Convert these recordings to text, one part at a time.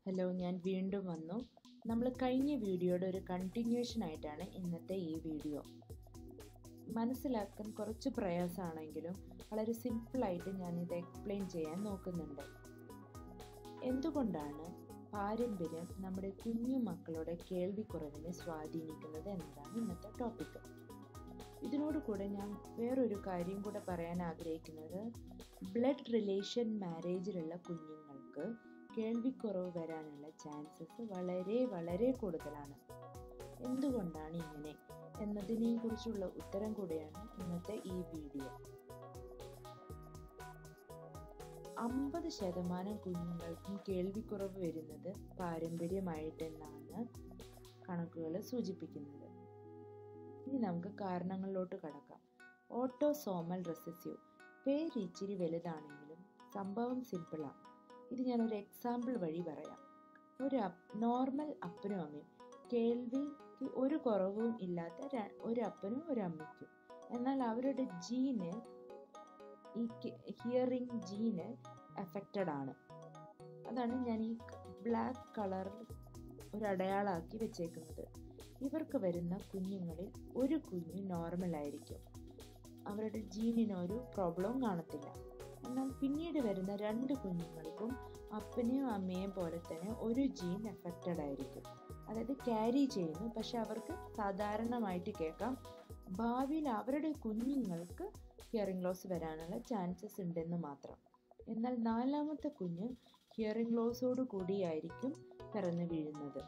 hello ഞാൻ വീണ്ടും വന്നു നമ്മൾ കഴിഞ്ഞ വീഡിയോയുടെ ഒരു കണ്ടിന്യൂഷൻ ആയിട്ടാണ് ഇന്നത്തെ ഈ വീഡിയോ മനസ്സിലാക്കാൻ കുറച്ച് പ്രയാസമാണെങ്കിലും വളരെ സിമ്പിളായിട്ട് ഞാനിത് എക്സ്പ്ലെയിൻ ചെയ്യാൻ നോക്കുന്നുണ്ട് എന്തുകൊണ്ടാണ് പാരമ്പര്യം നമ്മുടെ കുഞ്ഞു മക്കളുടെ കേൾവിക്കുറവിനെ സ്വാധീനിക്കുന്നത് എന്നതാണ് ഇന്നത്തെ ടോപ്പിക്ക് ഇതിനോട് കൂടെ ഞാൻ വേറൊരു കാര്യം കൂടെ പറയാൻ ആഗ്രഹിക്കുന്നത് ബ്ലഡ് റിലേഷൻ മാരേജിലുള്ള കുഞ്ഞുങ്ങൾക്ക് കേൾവിക്കുറവ് വരാനുള്ള ചാൻസസ് വളരെ വളരെ കൂടുതലാണ് എന്തുകൊണ്ടാണ് ഇങ്ങനെ എന്നതിനെ കുറിച്ചുള്ള ഉത്തരം കൂടെയാണ് ഇന്നത്തെ ഈ വീഡിയോ അമ്പത് ശതമാനം കുഞ്ഞുങ്ങൾക്കും കേൾവിക്കുറവ് വരുന്നത് പാരമ്പര്യമായിട്ടെന്നാണ് കണക്കുകൾ സൂചിപ്പിക്കുന്നത് ഇനി നമുക്ക് കാരണങ്ങളിലോട്ട് കടക്കാം ഓട്ടോസോമൽ റെസസീവ് പേര് ഇച്ചിരി വലുതാണെങ്കിലും സംഭവം സിമ്പിളാണ് ഇത് ഞാനൊരു എക്സാമ്പിൾ വഴി പറയാം ഒരു നോർമൽ അപ്പനും അമ്മയും കേൾവിക്ക് ഒരു കുറവും ഇല്ലാത്ത ഒരു അപ്പനും ഒരു അമ്മയ്ക്കും എന്നാൽ അവരുടെ ജീന് ഈ ഹിയറിംഗ് ജീന് എഫക്റ്റഡ് ആണ് അതാണ് ഞാൻ ഈ ബ്ലാക്ക് കളറിൽ ഒരു അടയാളാക്കി വെച്ചേക്കുന്നത് ഇവർക്ക് വരുന്ന കുഞ്ഞുങ്ങളിൽ ഒരു കുഞ്ഞ് നോർമൽ ആയിരിക്കും അവരുടെ ജീനിനൊരു പ്രോബ്ലവും കാണത്തില്ല എന്നാൽ പിന്നീട് വരുന്ന രണ്ട് കുഞ്ഞുങ്ങൾക്കും അപ്പനെയും അമ്മയെയും പോലെ തന്നെ ഒരു ജീൻ എഫക്റ്റഡ് ആയിരിക്കും അതായത് ക്യാരി ചെയ്യുന്നു പക്ഷെ അവർക്ക് സാധാരണമായിട്ട് കേൾക്കാം ഭാവിയിൽ അവരുടെ കുഞ്ഞുങ്ങൾക്ക് ഹിയറിംഗ് ലോസ് വരാനുള്ള ചാൻസസ് ഉണ്ടെന്ന് മാത്രം എന്നാൽ നാലാമത്തെ കുഞ്ഞ് ഹിയറിംഗ് ലോസോട് കൂടിയായിരിക്കും പിറന്നു വീഴുന്നത്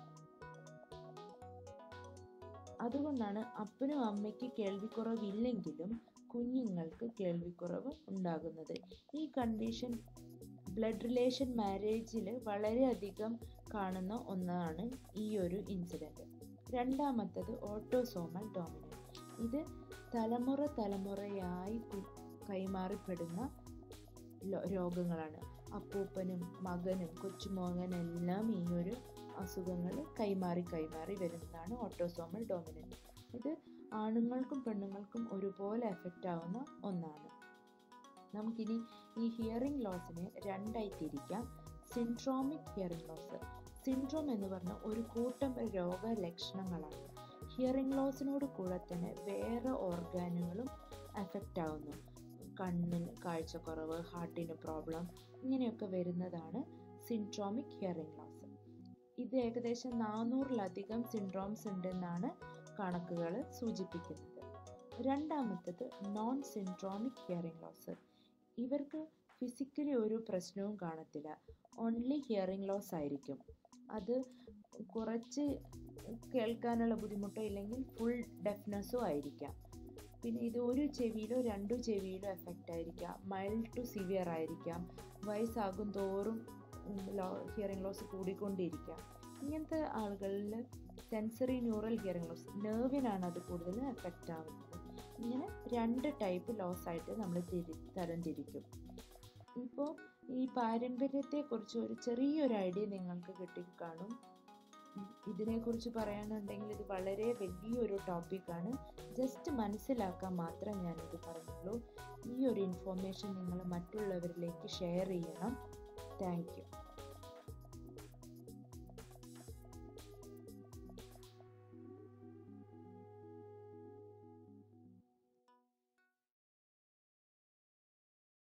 അതുകൊണ്ടാണ് അപ്പനും അമ്മയ്ക്ക് കേൾവിക്കുറവില്ലെങ്കിലും കുഞ്ഞുങ്ങൾക്ക് കേൾവിക്കുറവ് ഉണ്ടാകുന്നത് ഈ കണ്ടീഷൻ ബ്ലഡ് റിലേഷൻ മാരേജിൽ വളരെയധികം കാണുന്ന ഒന്നാണ് ഈ ഒരു ഇൻസിഡൻറ്റ് രണ്ടാമത്തത് ഓട്ടോസോമൽ ഡോമിനൻസ് ഇത് തലമുറ തലമുറയായി കൈമാറിപ്പെടുന്ന രോഗങ്ങളാണ് അപ്പൂപ്പനും മകനും കൊച്ചുമോകനെല്ലാം ഈ ഒരു അസുഖങ്ങൾ കൈമാറി കൈമാറി വരുന്നതാണ് ഓട്ടോസോമൽ ഡോമിനൻസ് ഇത് ആണുങ്ങൾക്കും പെണ്ണുങ്ങൾക്കും ഒരുപോലെ എഫക്റ്റ് ആവുന്ന ഒന്നാണ് നമുക്കിനി ഈ ഹിയറിംഗ് ലോസിനെ രണ്ടായി തിരിക്കാം സിൻഡ്രോമിക് ഹിയറിംഗ് ലോസ് സിൻഡ്രോം എന്ന് പറഞ്ഞ ഒരു കൂട്ടം രോഗലക്ഷണങ്ങളാണ് ഹിയറിംഗ് ലോസിനോട് കൂടെ തന്നെ വേറെ ഓർഗാനുകളും എഫക്റ്റ് ആവുന്നു കണ്ണിന് കാഴ്ചക്കുറവ് ഹാർട്ടിന് പ്രോബ്ലം ഇങ്ങനെയൊക്കെ വരുന്നതാണ് സിൻഡ്രോമിക് ഹിയറിംഗ് ലോസ് ഇത് ഏകദേശം നാനൂറിലധികം സിൻഡ്രോംസ് ഉണ്ടെന്നാണ് കണക്കുകൾ സൂചിപ്പിക്കുന്നത് രണ്ടാമത്തത് നോൺ സിൻഡ്രോമിക് ഹിയറിംഗ് ലോസ് ഇവർക്ക് ഫിസിക്കലി ഒരു പ്രശ്നവും കാണത്തില്ല ഓൺലി ഹിയറിംഗ് ലോസ് ആയിരിക്കും അത് കുറച്ച് കേൾക്കാനുള്ള ബുദ്ധിമുട്ടോ ഇല്ലെങ്കിൽ ഫുൾ ഡെഫ്നെസ്സോ ആയിരിക്കാം പിന്നെ ഇത് ഒരു ചെവിയിലോ രണ്ടു ചെവിയിലോ എഫക്റ്റ് ആയിരിക്കാം മൈൽഡ് ടു സിവിയർ ആയിരിക്കാം വയസ്സാകും തോറും ഹിയറിംഗ് ലോസ് കൂടിക്കൊണ്ടിരിക്കാം ഇങ്ങനത്തെ ആളുകളിൽ സെൻസറി ന്യൂറൽ ഹിയറിംഗ് ലോസ് നെർവിനാണ് അത് കൂടുതൽ എഫക്റ്റ് ആവുന്നത് ഇങ്ങനെ രണ്ട് ടൈപ്പ് ലോസ് ആയിട്ട് നമ്മൾ തിരി തരംതിരിക്കും ഇപ്പോൾ ഈ പാരമ്പര്യത്തെക്കുറിച്ച് ഒരു ചെറിയൊരു ഐഡിയ നിങ്ങൾക്ക് കിട്ടിക്കാണും ഇതിനെക്കുറിച്ച് പറയാനുണ്ടെങ്കിൽ ഇത് വളരെ വലിയൊരു ടോപ്പിക്കാണ് ജസ്റ്റ് മനസ്സിലാക്കാൻ മാത്രം ഞാനിത് പറഞ്ഞുള്ളൂ ഈ ഒരു ഇൻഫോർമേഷൻ നിങ്ങൾ മറ്റുള്ളവരിലേക്ക് ഷെയർ ചെയ്യണം താങ്ക്